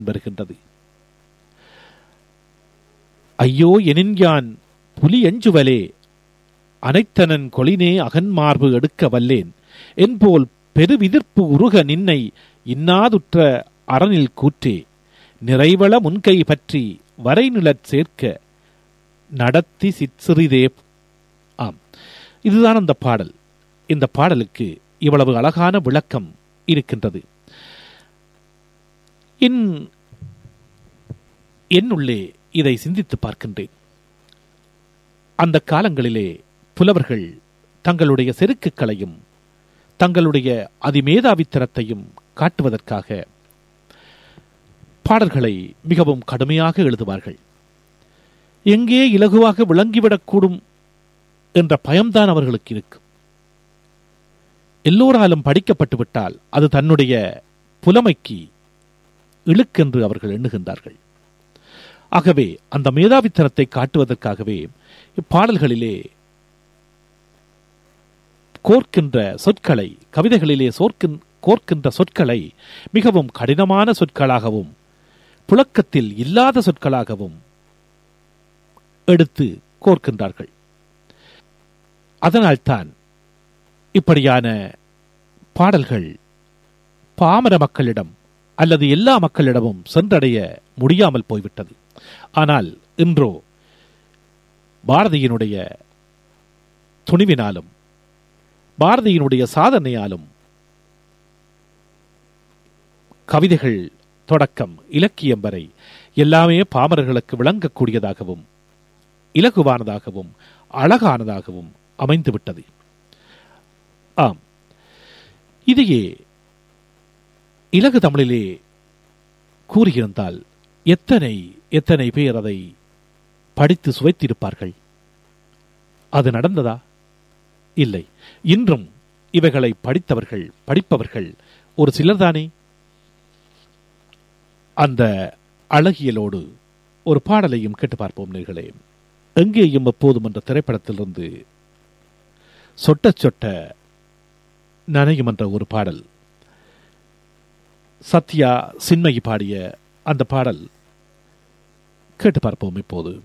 வருகின்றது ஐயோ எனின்யான் புலி எஞ்சுவலே அனைத்தனன் கொளினே அகன்மார்பு எடுக்க வல்லேன் என்போல் பெருவிதிர்ப்பு உருக நின்னை இன்னாதுற்ற அறனில் கூற்றே நிறைவள முன்கை பற்றி வரைநிலற் சேர்க்க நடத்தி சிற்சிறிதே ஆம் இதுதான் அந்த பாடல் இந்த பாடலுக்கு இவ்வளவு அழகான விளக்கம் இருக்கின்றது என் என்னுள்ளே இதை சிந்தித்து பார்க்கின்றேன் அந்த காலங்களிலே புலவர்கள் தங்களுடைய செருக்குகளையும் தங்களுடைய அதிமேதாவித்தனத்தையும் காட்டுவதற்காக பாடல்களை மிகவும் கடுமையாக எழுதுவார்கள் எங்கே இலகுவாக விளங்கிவிடக்கூடும் என்ற பயம்தான் அவர்களுக்கு இருக்கும் எல்லோராலும் படிக்கப்பட்டு விட்டால் அது தன்னுடைய புலமைக்கு இழுக்கென்று அவர்கள் எண்ணுகின்றார்கள் ஆகவே அந்த மேதாவித்தனத்தை காட்டுவதற்காகவே இப்பாடல்களிலே கோர்க்கின்ற சொற்களை கவிதைகளிலே சோர்க்கின் கோர்க்கின்ற சொற்களை மிகவும் கடினமான சொற்களாகவும் புழக்கத்தில் இல்லாத சொற்களாகவும் எடுத்து கோர்க்கின்றார்கள் அதனால்தான் இப்படியான பாடல்கள் பாமர மக்களிடம் அல்லது எல்லா மக்களிடமும் சென்றடைய முடியாமல் போய்விட்டது ஆனால் இன்றோ பாரதியினுடைய துணிவினாலும் பாரதியினுடைய சாதனையாலும் கவிதைகள் தொடக்கம் இலக்கியம் வரை எல்லாமே பாமரர்களுக்கு விளங்கக்கூடியதாகவும் இலகுவானதாகவும் அழகானதாகவும் அமைந்துவிட்டது ஆம் இதையே இலகு தமிழிலே கூறியிருந்தால் எத்தனை எத்தனை பேர் அதை படித்து சுவைத்திருப்பார்கள் அது நடந்ததா இல்லை இன்றும் இவைகளை படித்தவர்கள் படிப்பவர்கள் ஒரு சிலர்தானே அந்த அழகியலோடு ஒரு பாடலையும் கேட்டு பார்ப்போம் நேர்களே எங்கேயும் எப்போதும் என்ற திரைப்படத்திலிருந்து சொட்ட சொட்ட நனையும் என்ற ஒரு பாடல் சத்யா சின்மயி பாடிய அந்த பாடல் கேட்டு பார்ப்போம் இப்போது